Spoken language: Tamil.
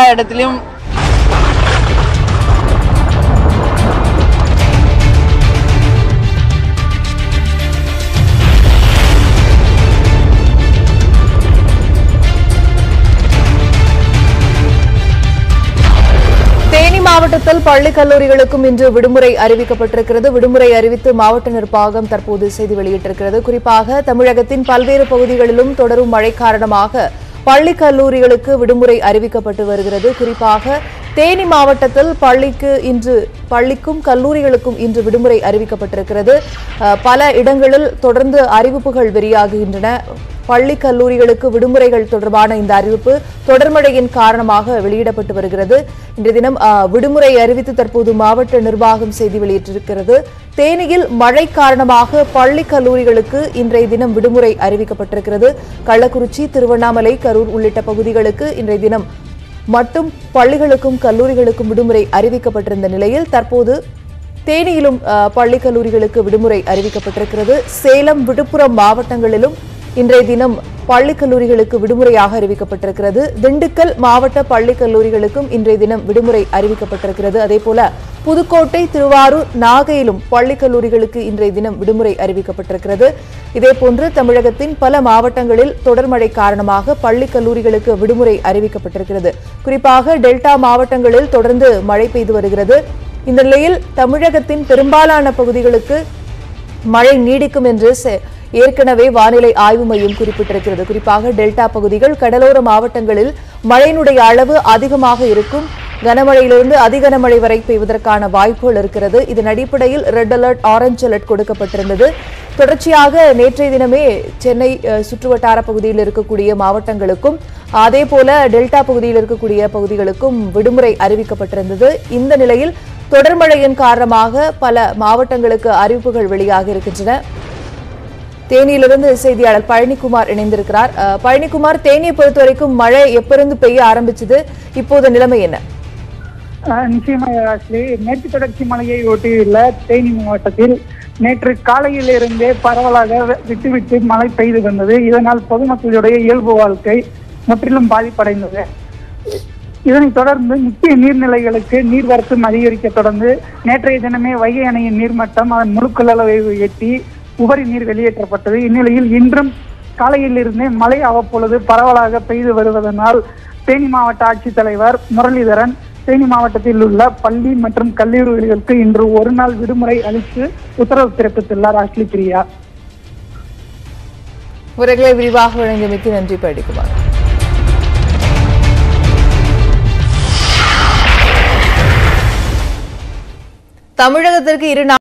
இடத்துலையும் தேனி மாவட்டத்தில் பள்ளி கல்லூரிகளுக்கும் இன்று விடுமுறை அறிவிக்கப்பட்டிருக்கிறது விடுமுறை அறிவித்து மாவட்ட நிர்வாகம் தற்போது செய்தி வெளியிட்டிருக்கிறது குறிப்பாக தமிழகத்தின் பல்வேறு பகுதிகளிலும் தொடரும் மழை காரணமாக பள்ளி கல்லூரிகளுக்கு விடுமுறை அறிவிக்கப்பட்டு வருகிறது குறிப்பாக தேனி மாவட்டத்தில் பள்ளிக்கு இன்று பள்ளிக்கும் கல்லூரிகளுக்கும் இன்று விடுமுறை அறிவிக்கப்பட்டிருக்கிறது அஹ், பல இடங்களில் தொடர்ந்து அறிவிப்புகள் வெளியாகுகின்றன பள்ளி கல்லூரிகளுக்கு விடுமுறைகள் தொடர்பான இந்த அறிவிப்பு தொடர்மழையின் காரணமாக வெளியிடப்பட்டு வருகிறது இன்றைய தினம் ஆ, விடுமுறை அறிவித்து தற்போது மாவட்ட நிர்வாகம் செய்தி வெளியிட்டிருக்கிறது தேனியில் மழை காரணமாக பள்ளி கல்லூரிகளுக்கு இன்றைய தினம் விடுமுறை அறிவிக்கப்பட்டிருக்கிறது கள்ளக்குறிச்சி திருவண்ணாமலை கரூர் உள்ளிட்ட பகுதிகளுக்கு இன்றைய தினம் மட்டும் பள்ளிகளுக்கும் கல்லூரிகளுக்கும் விடுமுறை அறிவிக்கப்பட்டிருந்த நிலையில் தற்போது தேனியிலும் ஆ, பள்ளி கல்லூரிகளுக்கு விடுமுறை அறிவிக்கப்பட்டிருக்கிறது சேலம் விழுப்புரம் மாவட்டங்களிலும் இன்றைய தினம் பள்ளி கல்லூரிகளுக்கு விடுமுறையாக அறிவிக்கப்பட்டிருக்கிறது திண்டுக்கல் மாவட்ட பள்ளி கல்லூரிகளுக்கும் இன்றைய தினம் விடுமுறை அறிவிக்கப்பட்டிருக்கிறது அதேபோல புதுக்கோட்டை திருவாரூர் நாகையிலும் பள்ளி கல்லூரிகளுக்கு இன்றைய தினம் விடுமுறை அறிவிக்கப்பட்டிருக்கிறது இதேபோன்று தமிழகத்தின் பல மாவட்டங்களில் தொடர் மழை காரணமாக பள்ளி கல்லூரிகளுக்கு விடுமுறை அறிவிக்கப்பட்டிருக்கிறது குறிப்பாக டெல்டா மாவட்டங்களில் தொடர்ந்து மழை பெய்து வருகிறது இந்த நிலையில் தமிழகத்தின் பெரும்பாலான பகுதிகளுக்கு மழை நீடிக்கும் என்று செ- ஏற்கனவே வானிலை ஆய்வு மையம் குறிப்பிட்டிருக்கிறது குறிப்பாக டெல்டா பகுதிகள் கடலோர மாவட்டங்களில் மழையினுடைய அளவு அதிகமாக இருக்கும் கனமழையிலிருந்து அதி கனமழை வரை பெய்வதற்கான வாய்ப்புகள் இருக்கிறது இதன் அடிப்படையில் ரெட் அலர்ட் ஆரஞ்சு அலர்ட் கொடுக்கப்பட்டிருந்தது தொடர்ச்சியாக நேற்றைய தினமே சென்னை அஹ், சுற்றுவட்டார பகுதியில் இருக்கக்கூடிய மாவட்டங்களுக்கும் அதே போல டெல்டா பகுதியில் இருக்கக்கூடிய பகுதிகளுக்கும் விடுமுறை அறிவிக்கப்பட்டிருந்தது இந்த நிலையில் தொடர் மழையின் காரணமாக பல மாவட்டங்களுக்கு அறிவிப்புகள் வெளியாக இருக்கின்றன தேனியிலிருந்து செய்தியாளர் பழனிக்குமார் இணைந்திருக்கிறார் அஹ், பழனிக்குமார் தேனியை பொறுத்த வரைக்கும் மழை எப்பிருந்து பெய்ய ஆரம்பிச்சது இப்போது நிலைமை என்ன ஆஹ் நிச்சயமாக ஆக்சுவலி மேற்கு தொடர்ச்சி மலையை ஒட்டியுள்ள தேனி மாவட்டத்தில் நேற்று காலையிலிருந்தே பரவலாக விட்டு விட்டு மழை பெய்து வந்தது இதனால் பொதுமக்களுடைய இயல்பு வாழ்க்கை முற்றிலும் பாதிப்படைந்தது இதனைத் தொடர்ந்து முக்கிய நீர்நிலைகளுக்கு நீர்வரத்தும் அதிகரிக்க தொடர்ந்து நேற்றைய தினமே வைகை அணையின் நீர்மட்டம் அதன் முழு கொள்ளளவை எட்டி உபரி நீர் வெளியேற்றப்பட்டது இந்நிலையில் இன்றும் காலையிலிருந்தே மழை அவ்வப்பொழுது பரவலாக பெய்து வருவதனால் தேனி மாவட்ட ஆட்சித்தலைவர் முரளிதரன் தேனி மாவட்டத்தில் உள்ள பள்ளி மற்றும் கல்லூரிகளுக்கு இன்று ஒரு நாள் விடுமுறை அளித்து உத்தரவு பிறப்பித்துள்ளார் ஆஷ்லி பிரியா உரைகளை விரிவாக வழங்கியமைக்கு நன்றி பழனிக்குமார் தமிழகத்திற்கு இரு